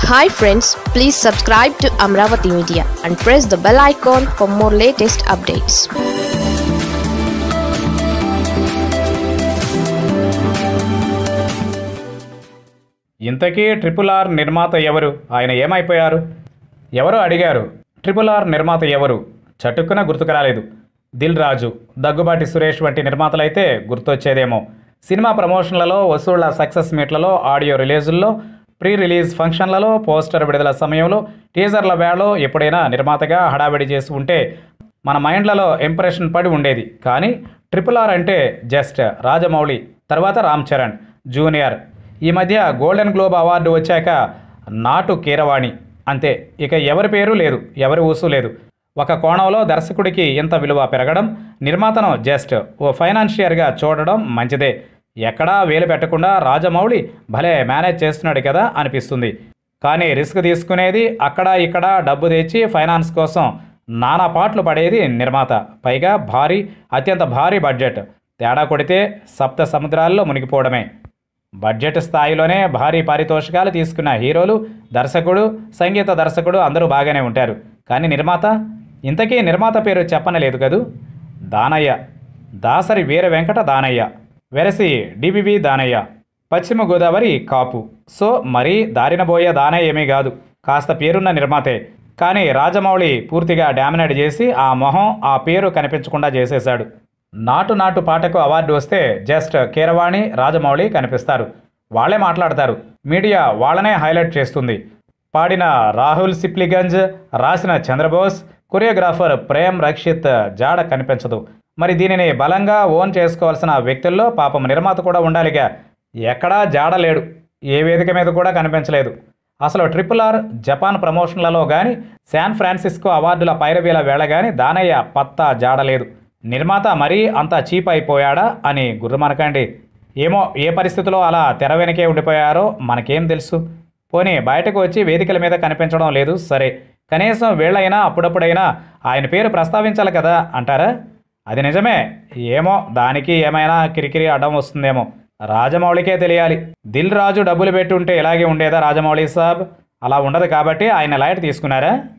hi friends please subscribe to Amaravati media and press the bell icon for more latest updates ఇంతకీ triple R నిర్మాత ఎవరు ఆయన ఏమైపోయారు ఎవరో అడిగారు ట్రిపుల్ ఆర్ నిర్మాత ఎవరు చటుక్కున గుర్తుకు రాలేదు దిల్ రాజు దగ్గుబాటి సురేష్ వంటి నిర్మాతలైతే గుర్తొచ్చేదేమో సినిమా ప్రమోషన్లలో వసూళ్ల సక్సెస్ మీట్లలో ఆడియో రిలీజుల్లో ప్రీ రిలీజ్ ఫంక్షన్లలో పోస్టర్ విడుదల సమయంలో టీజర్ల వేళలో ఎప్పుడైనా నిర్మాతగా హడావిడి చేసి ఉంటే మన మైండ్లలో ఇంప్రెషన్ పడి ఉండేది కానీ ట్రిపుల్ ఆర్ అంటే జస్ట్ రాజమౌళి తర్వాత రామ్ చరణ్ జూనియర్ ఈ మధ్య గోల్డెన్ గ్లోబ్ అవార్డు వచ్చాక నాటు కీరవాణి అంతే ఇక ఎవరి పేరు లేదు ఎవరి ఊసు లేదు ఒక కోణంలో దర్శకుడికి ఇంత విలువ పెరగడం నిర్మాతను జస్ట్ ఓ ఫైనాన్షియర్గా చూడడం మంచిదే ఎక్కడా వేలు పెట్టకుండా రాజమౌళి భలే మేనేజ్ చేస్తున్నాడు కదా అనిపిస్తుంది కానీ రిస్క్ తీసుకునేది అక్కడ ఇక్కడ డబ్బు తెచ్చి ఫైనాన్స్ కోసం నానా పాటలు పడేది నిర్మాత పైగా భారీ అత్యంత భారీ బడ్జెట్ తేడా కొడితే సప్త సముద్రాల్లో మునిగిపోవడమే బడ్జెట్ స్థాయిలోనే భారీ పారితోషికాలు తీసుకున్న హీరోలు దర్శకుడు సంగీత దర్శకుడు అందరూ బాగానే ఉంటారు కానీ నిర్మాత ఇంతకీ నిర్మాత పేరు చెప్పనలేదు కదూ దానయ్య దాసరి వీర వెంకట దానయ్య వెరసి డిబివి దానయ్య పశ్చిమ గోదావరి కాపు సో మరీ దారినబోయే దానయ్య ఏమీ కాదు కాస్త పేరున్న నిర్మాతే కానీ రాజమౌళి పూర్తిగా డామినేట్ చేసి ఆ మొహం ఆ పేరు కనిపించకుండా చేసేశాడు నాటు నాటు పాటకు అవార్డు వస్తే జస్ట్ కీరవాణి రాజమౌళి కనిపిస్తారు వాళ్ళే మాట్లాడతారు మీడియా వాళ్ళనే హైలైట్ చేస్తుంది పాడిన రాహుల్ సిప్లిగంజ్ రాసిన చంద్రబోస్ కొరియోగ్రాఫర్ ప్రేమ్ రక్షిత్ జాడ కనిపించదు మరి దీనిని బలంగా ఓన్ చేసుకోవాల్సిన వ్యక్తుల్లో పాపం నిర్మాత కూడా ఉండాలిగా ఎక్కడా జాడ లేడు ఏ వేదిక మీద కూడా కనిపించలేదు అసలు ట్రిపుల్ ఆర్ జపాన్ ప్రమోషన్లలో కానీ శాన్ ఫ్రాన్సిస్కో అవార్డుల పైరవీల వేళ కానీ దానయ్య పత్తా జాడలేదు నిర్మాత మరీ అంత చీప్ అయిపోయాడా అని గుర్రమనకండి ఏమో ఏ పరిస్థితిలో అలా తెర వెనకే ఉండిపోయారో మనకేం తెలుసు పోనీ బయటకు వచ్చి వేదికల మీద కనిపించడం లేదు సరే కనీసం వీళ్ళైనా అప్పుడప్పుడైనా ఆయన పేరు ప్రస్తావించాలి కదా అంటారా అది నిజమే ఏమో దానికి ఏమైనా కిరికిరి అడ్డం వస్తుందేమో రాజమౌళికే తెలియాలి దిల్ రాజు డబ్బులు పెట్టుంటే ఇలాగే ఉండేదా రాజమౌళి సాబ్ అలా ఉండదు కాబట్టి ఆయన లైట్ తీసుకున్నారా